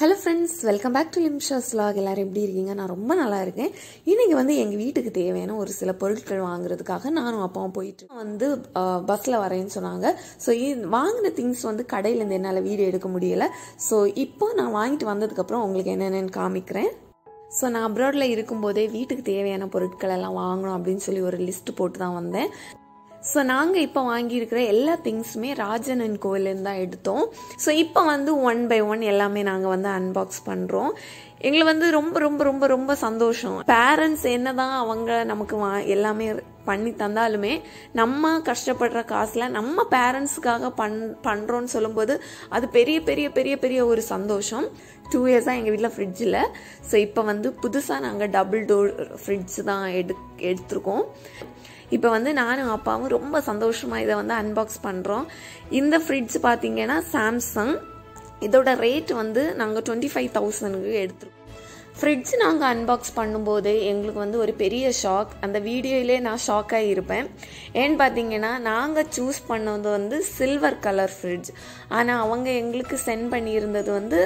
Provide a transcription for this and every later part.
hello friends welcome back to லிம்ஷாஸ் vlog எல்லாரும் எப்படி இருக்கீங்க நான் ரொம்ப நல்லா இருக்கேன் இன்னைக்கு வந்து எங்கள் வீட்டுக்கு தேவையான ஒரு சில பொருட்கள் வாங்குறதுக்காக நானும் அப்பாவும் போயிட்டு வந்து பஸ்ஸில் வரேன்னு சொன்னாங்க ஸோ வாங்கின திங்ஸ் வந்து கடையிலேருந்து என்னால் வீடியோ எடுக்க முடியலை ஸோ இப்போ நான் வாங்கிட்டு வந்ததுக்கப்புறம் உங்களுக்கு என்னென்னு காமிக்கிறேன் ஸோ நான் அப்ராடில் இருக்கும்போதே வீட்டுக்கு தேவையான பொருட்கள் எல்லாம் வாங்கணும் அப்படின்னு சொல்லி ஒரு லிஸ்ட் போட்டு தான் வந்தேன் ஸோ நாங்கள் இப்போ வாங்கியிருக்கிற எல்லா திங்ஸுமே ராஜனன் கோவிலேருந்து தான் எடுத்தோம் ஸோ இப்போ வந்து ஒன் பை ஒன் எல்லாமே நாங்கள் வந்து அன்பாக்ஸ் பண்ணுறோம் எங்களை வந்து ரொம்ப ரொம்ப ரொம்ப ரொம்ப சந்தோஷம் பேரண்ட்ஸ் என்னதான் அவங்க நமக்கு வா எல்லாமே பண்ணி தந்தாலுமே நம்ம கஷ்டப்படுற காசில் நம்ம பேரண்ட்ஸுக்காக பண் பண்ணுறோன்னு சொல்லும்போது அது பெரிய பெரிய பெரிய பெரிய ஒரு சந்தோஷம் டூ இயர்ஸாக எங்கள் வீட்டில் ஃப்ரிட்ஜ் இல்லை ஸோ இப்போ வந்து புதுசாக நாங்கள் டபுள் டோர் ஃப்ரிட்ஜ் தான் எடு எடுத்திருக்கோம் இப்போ வந்து நானும் அப்பாவும் ரொம்ப சந்தோஷமாக இதை வந்து அன்பாக்ஸ் பண்ணுறோம் இந்த ஃப்ரிட்ஜ் பார்த்தீங்கன்னா சாம்சங் இதோட ரேட் வந்து நாங்கள் டுவெண்ட்டி ஃபைவ் தௌசண்ட்க்கு எடுத்துருக்கோம் ஃப்ரிட்ஜ் நாங்கள் அன்பாக்ஸ் பண்ணும்போது எங்களுக்கு வந்து ஒரு பெரிய ஷாக் அந்த வீடியோயிலே நான் ஷாக்காக இருப்பேன் ஏன்னு பார்த்தீங்கன்னா நாங்கள் சூஸ் பண்ணது வந்து சில்வர் கலர் ஃப்ரிட்ஜ் ஆனால் அவங்க எங்களுக்கு சென்ட் பண்ணியிருந்தது வந்து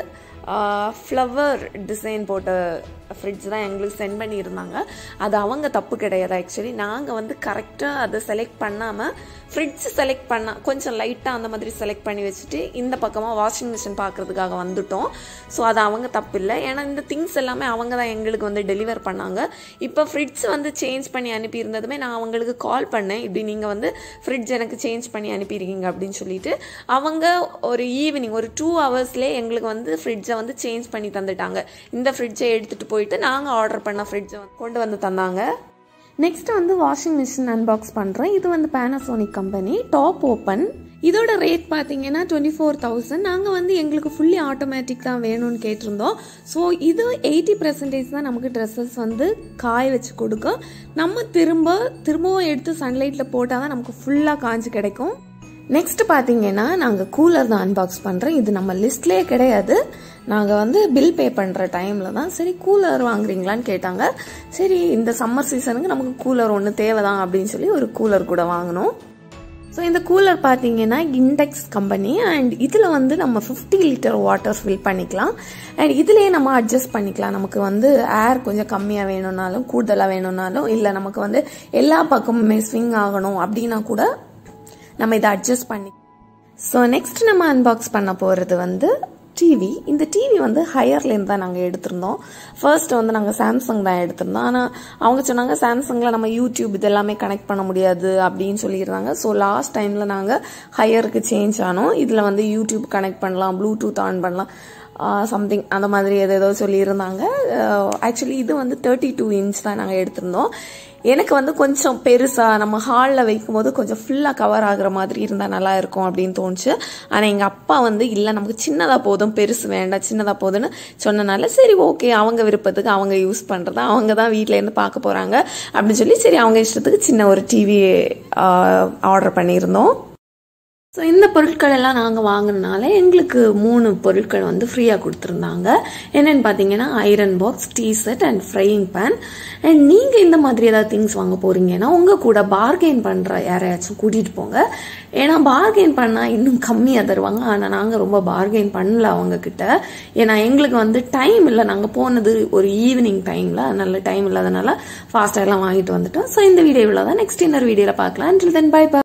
ஃப்ளவர் டிசைன் போட்ட ஃப்ரிட்ஜ் தான் எங்களுக்கு சென்ட் பண்ணியிருந்தாங்க அது அவங்க தப்பு கிடையாது ஆக்சுவலி நாங்கள் வந்து கரெக்டாக அதை செலக்ட் பண்ணாமல் ஃப்ரிட்ஜ் செலக்ட் பண்ண கொஞ்சம் லைட்டாக அந்த மாதிரி செலக்ட் பண்ணி வச்சுட்டு இந்த பக்கமாக வாஷிங் மிஷின் பார்க்குறதுக்காக வந்துட்டோம் ஸோ அது அவங்க தப்பு இல்லை ஏன்னா இந்த திங்ஸ் எல்லாமே அவங்க தான் எங்களுக்கு வந்து டெலிவர் பண்ணாங்க இப்போ ஃப்ரிட்ஜ் வந்து சேஞ்ச் பண்ணி அனுப்பியிருந்ததுமே நான் அவங்களுக்கு கால் பண்ணேன் இப்படி நீங்கள் வந்து ஃப்ரிட்ஜ் எனக்கு சேஞ்ச் பண்ணி அனுப்பியிருக்கீங்க அப்படின்னு சொல்லிட்டு அவங்க ஒரு ஈவினிங் ஒரு டூ ஹவர்ஸ்லேயே எங்களுக்கு வந்து ஃப்ரிட்ஜை வந்து சேஞ்ச் பண்ணி தந்துட்டாங்க இந்த ஃப்ரிட்ஜை எடுத்துகிட்டு போயிட்டு நாங்கள் ஆர்டர் பண்ண ஃப்ரிட்ஜை கொண்டு வந்து தந்தாங்க நெக்ஸ்ட் வந்து வாஷிங் மிஷின் அன்பாக்ஸ் பண்ணுறேன் இது வந்து பேனாசோனிக் கம்பெனி டாப் ஓப்பன் இதோட ரேட் பார்த்தீங்கன்னா டுவெண்ட்டி ஃபோர் தௌசண்ட் நாங்கள் வந்து எங்களுக்கு ஃபுல்லி ஆட்டோமேட்டிக் தான் வேணும்னு கேட்டிருந்தோம் ஸோ இது எயிட்டி பர்சன்டேஜ் தான் நமக்கு ட்ரெஸ்ஸஸ் வந்து காய வச்சு கொடுக்கும் நம்ம திரும்ப திரும்பவும் எடுத்து சன்லைட்டில் போட்டால் தான் நமக்கு ஃபுல்லாக காஞ்சு கிடைக்கும் நெக்ஸ்ட் பார்த்தீங்கன்னா நாங்கள் கூலர் தான் அன்பாக்ஸ் பண்ணுறோம் இது நம்ம லிஸ்ட்லேயே கிடையாது நாங்கள் வந்து பில் பே பண்ணுற டைமில் தான் சரி கூலர் வாங்குறீங்களான்னு கேட்டாங்க சரி இந்த சம்மர் சீசனுக்கு நமக்கு கூலர் ஒன்று தேவைதான் அப்படின்னு சொல்லி ஒரு கூலர் கூட வாங்கினோம் ஸோ இந்த கூலர் பார்த்தீங்கன்னா இண்டெக்ஸ் கம்பெனி அண்ட் இதில் வந்து நம்ம ஃபிஃப்டி லிட்டர் வாட்டர் ஃபில் பண்ணிக்கலாம் அண்ட் இதுலேயே நம்ம அட்ஜஸ்ட் பண்ணிக்கலாம் நமக்கு வந்து ஏர் கொஞ்சம் கம்மியாக வேணும்னாலும் கூடுதலாக வேணும்னாலும் இல்லை நமக்கு வந்து எல்லா பக்கமுமே ஸ்விங் ஆகணும் அப்படின்னா கூட நம்ம இதை அட்ஜஸ்ட் பண்ணி ஸோ நெக்ஸ்ட் நம்ம அன்பாக்ஸ் பண்ண போகிறது வந்து டிவி இந்த டிவி வந்து ஹையர்லேருந்து தான் நாங்கள் எடுத்திருந்தோம் ஃபர்ஸ்ட் வந்து நாங்கள் சாம்சங் தான் எடுத்திருந்தோம் ஆனால் அவங்க சொன்னாங்க சாம்சங்கில் நம்ம யூடியூப் இது எல்லாமே கனெக்ட் பண்ண முடியாது அப்படின்னு சொல்லியிருந்தாங்க ஸோ லாஸ்ட் டைமில் நாங்கள் ஹையருக்கு சேஞ்ச் ஆனோம் இதில் வந்து யூடியூப் கனெக்ட் பண்ணலாம் ப்ளூடூத் ஆன் பண்ணலாம் சம்திங் அந்த மாதிரி எதோ சொல்லியிருந்தாங்க ஆக்சுவலி இது வந்து தேர்ட்டி டூ இன்ச் தான் நாங்கள் எடுத்திருந்தோம் எனக்கு வந்து கொஞ்சம் பெருசாக நம்ம ஹாலில் வைக்கும்போது கொஞ்சம் ஃபுல்லாக கவர் ஆகுற மாதிரி இருந்தால் நல்லா இருக்கும் அப்படின்னு தோணுச்சு ஆனால் எங்கள் அப்பா வந்து இல்லை நமக்கு சின்னதாக போதும் பெருசு வேண்டாம் சின்னதாக போதுன்னு சொன்னனால சரி ஓகே அவங்க விருப்பத்துக்கு அவங்க யூஸ் பண்ணுறத அவங்க தான் வீட்டிலேருந்து பார்க்க போகிறாங்க அப்படின்னு சொல்லி சரி அவங்க இஷ்டத்துக்கு சின்ன ஒரு டிவி ஆர்டர் பண்ணியிருந்தோம் ஸோ இந்த பொருட்கள் எல்லாம் நாங்கள் வாங்கினால எங்களுக்கு மூணு பொருட்கள் வந்து ஃப்ரீயாக கொடுத்துருந்தாங்க என்னென்னு பார்த்தீங்கன்னா iron box tea set and frying pan and நீங்கள் இந்த மாதிரி ஏதாவது திங்ஸ் வாங்க போகிறீங்கன்னா உங்கள் கூட பார்கெயின் பண்ணுற யாரையாச்சும் கூட்டிகிட்டு போங்க ஏன்னா பார்கெயின் பண்ணால் இன்னும் கம்மியாக தருவாங்க ஆனால் நாங்கள் ரொம்ப பார்கெயின் பண்ணல அவங்கக்கிட்ட ஏன்னா எங்களுக்கு வந்து டைம் இல்லை நாங்கள் போனது ஒரு ஈவினிங் டைமில் நல்ல டைம் இல்லாதனால ஃபாஸ்ட்டாக எல்லாம் வாங்கிட்டு வந்துட்டோம் ஸோ இந்த வீடியோவில் தான் நெக்ஸ்ட் இன்னொரு வீடியோவில் பார்க்கலாம் அண்டில் தென் பை பை